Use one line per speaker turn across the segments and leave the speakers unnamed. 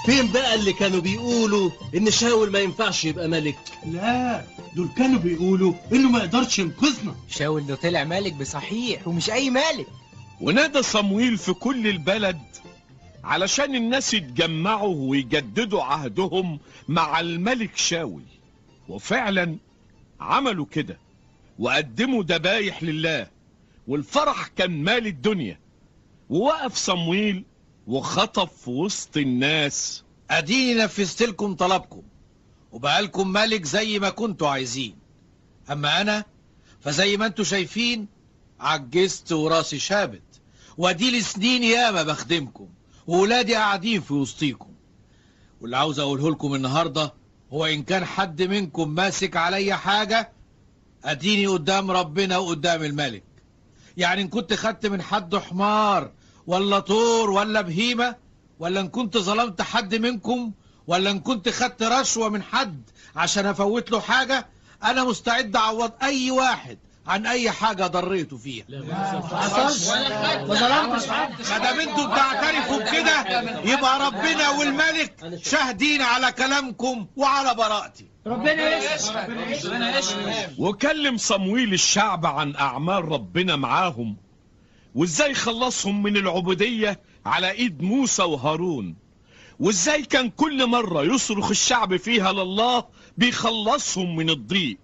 فين بقى اللي كانوا بيقولوا ان شاول ما ينفعش يبقى ملك
لا دول كانوا بيقولوا انه ما يقدرش ينقذنا
شاول ده طلع ملك بصحيح ومش اي ملك
ونادى صمويل في كل البلد علشان الناس يتجمعوا ويجددوا عهدهم مع الملك شاول وفعلا عملوا كده وقدموا ذبايح لله والفرح كان مال الدنيا ووقف صمويل وخطب في وسط الناس
اديني نفذت لكم طلبكم وبقى لكم ملك زي ما كنتوا عايزين اما انا فزي ما انتوا شايفين عجزت وراسي شابت وادي سنين ياما بخدمكم وولادي قاعدين في وسطيكم واللي عاوز اقوله لكم النهارده هو ان كان حد منكم ماسك عليا حاجه اديني قدام ربنا وقدام الملك يعني ان كنت خدت من حد حمار ولا طور ولا بهيمه ولا ان كنت ظلمت حد منكم ولا ان كنت خدت رشوة من حد عشان افوت له حاجة انا مستعد اعوض اي واحد عن اي حاجة ضريته فيها
ما ظلمتش حد
ما دام انتوا بتعترفوا بكده يبقى ربنا والملك شاهدين على كلامكم وعلى براءتي
ربنا يشفي
وكلم صمويل الشعب عن أعمال ربنا معاهم وإزاي خلصهم من العبودية على إيد موسى وهارون وإزاي كان كل مرة يصرخ الشعب فيها لله بيخلصهم من الضيق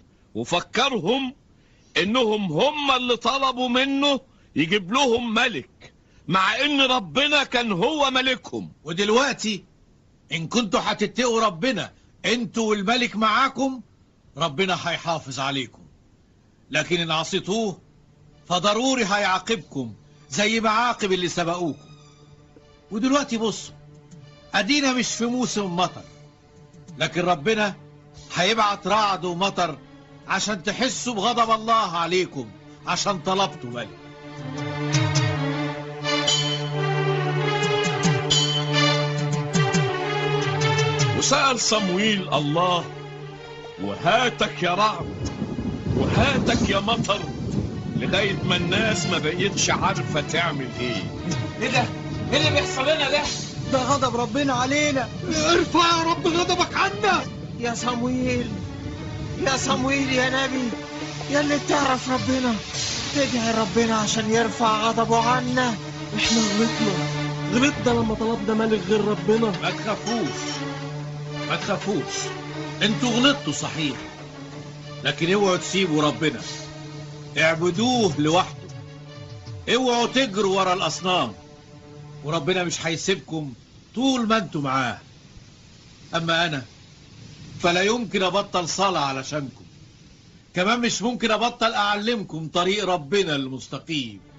وفكرهم إنهم هم اللي طلبوا منه يجيب لهم ملك مع إن ربنا كان هو ملكهم
ودلوقتي ان كنتوا هتتقوا ربنا انتوا والملك معاكم ربنا هيحافظ عليكم لكن ان عصيتوه فضروري هيعاقبكم زي ما عاقب اللي سبقوكم ودلوقتي بصوا ادينا مش في موسم مطر لكن ربنا هيبعت رعد ومطر عشان تحسوا بغضب الله عليكم عشان طلبتوا ملك
وسأل صمويل الله وهاتك يا رعد وهاتك يا مطر لغاية ما الناس ما بقيتش عارفة تعمل ايه
ايه ده؟ ايه اللي بيحصل لنا ده؟ ده غضب ربنا علينا
ارفع يا رب غضبك عنا
يا صمويل يا صمويل يا نبي يا اللي بتعرف ربنا ادعي ربنا عشان يرفع غضبه عنا
احنا غلطنا غلطنا لما طلبنا ملك غير ربنا
ما تخافوش ما تخافوش انتوا غلطتوا صحيح لكن اوعوا تسيبوا ربنا اعبدوه لوحده اوعوا تجروا ورا الاصنام وربنا مش هيسيبكم طول ما انتوا معاه اما انا فلا يمكن ابطل صلاة علشانكم كمان مش ممكن ابطل اعلمكم طريق ربنا المستقيم